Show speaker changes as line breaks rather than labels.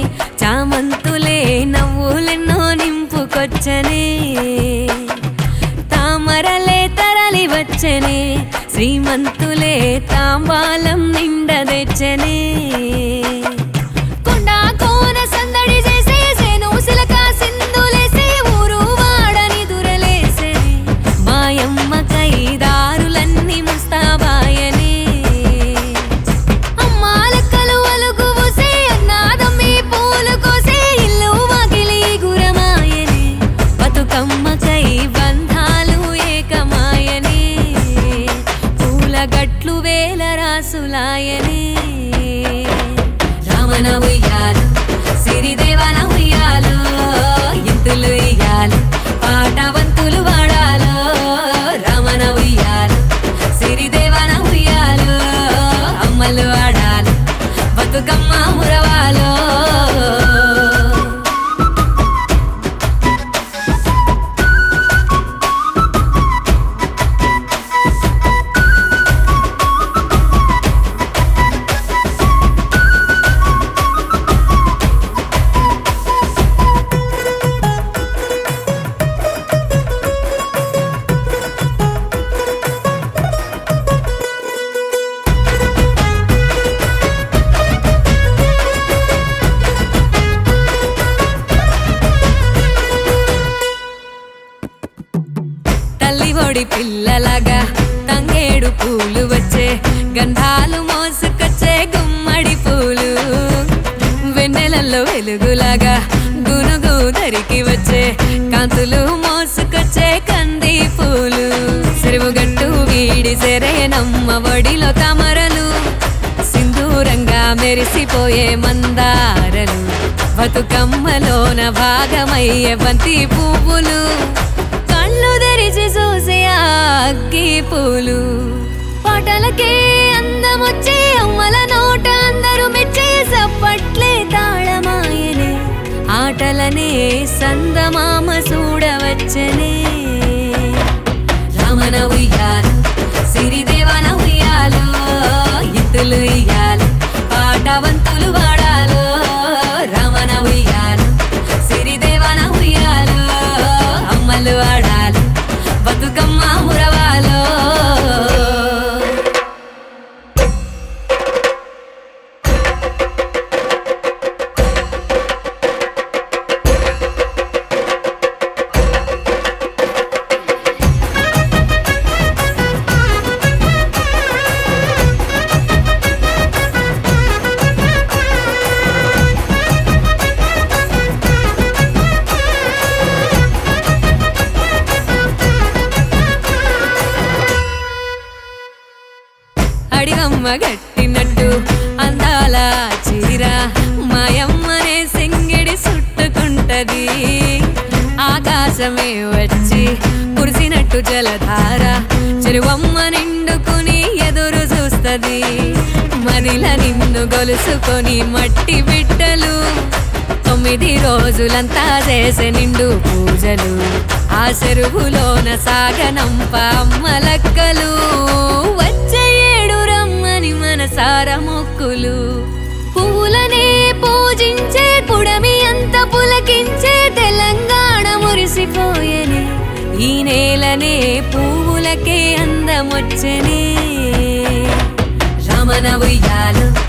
చామంతులే నవ్వులెన్నో నింపుకొచ్చనే తామరలే తరలి వచ్చనే శ్రీమంతులే తాంబాలం నిండదెచ్చనే కొండా కోన సందడి చేసే సేను సిలక సింధులేసే ఊరు వాడని దురలేసే మాయమ్మ కైదారులన్నీ ముస్తాబాయనే అమ్మా లెక్కలు అలుగు ఊసే అన్నాదమ్మి పూలు కోసే ఇల్లు వాకిలి గురమాయనే బతుకమ్మకై బంధాలు ఏకమాయనే పూల గట్లు వేల రాసులాయనే రామన ఉయ్యాలు సిరిదేవన ఉయ్యాలు ఇంతులు ఇయ్యాలు పాటవంతులు వాడాలో రమణ ఉయ్యాలు సిరిదేవన ఉయ్యాలు అమ్మలు ఆడాలి బతుకమ్మ మురవాలో తల్లి ఒడి పిల్లలాగా తంగేడు పూలు వచ్చే గంధాలు మోసుకొచ్చే గుమ్మడి పూలు వెన్నెలల్లో వెలుగులాగా గునుగు ధరికి వచ్చే కాంతులు మోసుకొచ్చే కంది పూలు చెరువుగట్టు వీడి సెరయనమ్మ ఒడిలో తమరలు సింధూరంగా మెరిసిపోయే మందారలు బతుకమ్మలోన భాగమయ్యే బంతి పువ్వులు కళ్ళు తెరిచి చూసే ఆ అగ్గి పూలు పాటలకే అందమొచ్చే అమ్మల నోట అందరూ మెచ్చే సప్పట్లే తాళమాయనే ఆటలనే సందమామ చూడవచ్చనే రామన ఉయ్యాలు సిరిదేవన ఉయ్యాలు ఇత్తులు ఇయ్యాలు పాటవంతులు వాడాలు రమణ ఉయ్యాలు సిరిదేవన ఉయ్యాలు అమ్మలు ఆడాలి బతుకమ్మ మురవాలో అడిగమ్మ గట్టినట్టు అందాల చీర మాయమ్మనే సింగిడి చుట్టుకుంటది ఆకాశమే వచ్చి కురిసినట్టు జలధార చెరువమ్మ నిండుకుని ఎదురు చూస్తది మనిల నిన్ను గొలుసుకొని మట్టి బిడ్డలు తొమ్మిది రోజులంతా చేసే నిండు పూజలు ఆ చెరువులోన సాగనంప అమ్మలక్కలు వచ్చే ఏడు రమ్మని మనసార మొక్కులు పువ్వులనే పూజించే పుడమి అంత పులకించే తెలంగాణ మురిసిపోయెనే ఈ నేలనే పువ్వులకే అందమొచ్చనే రమణ ఉయ్యాలు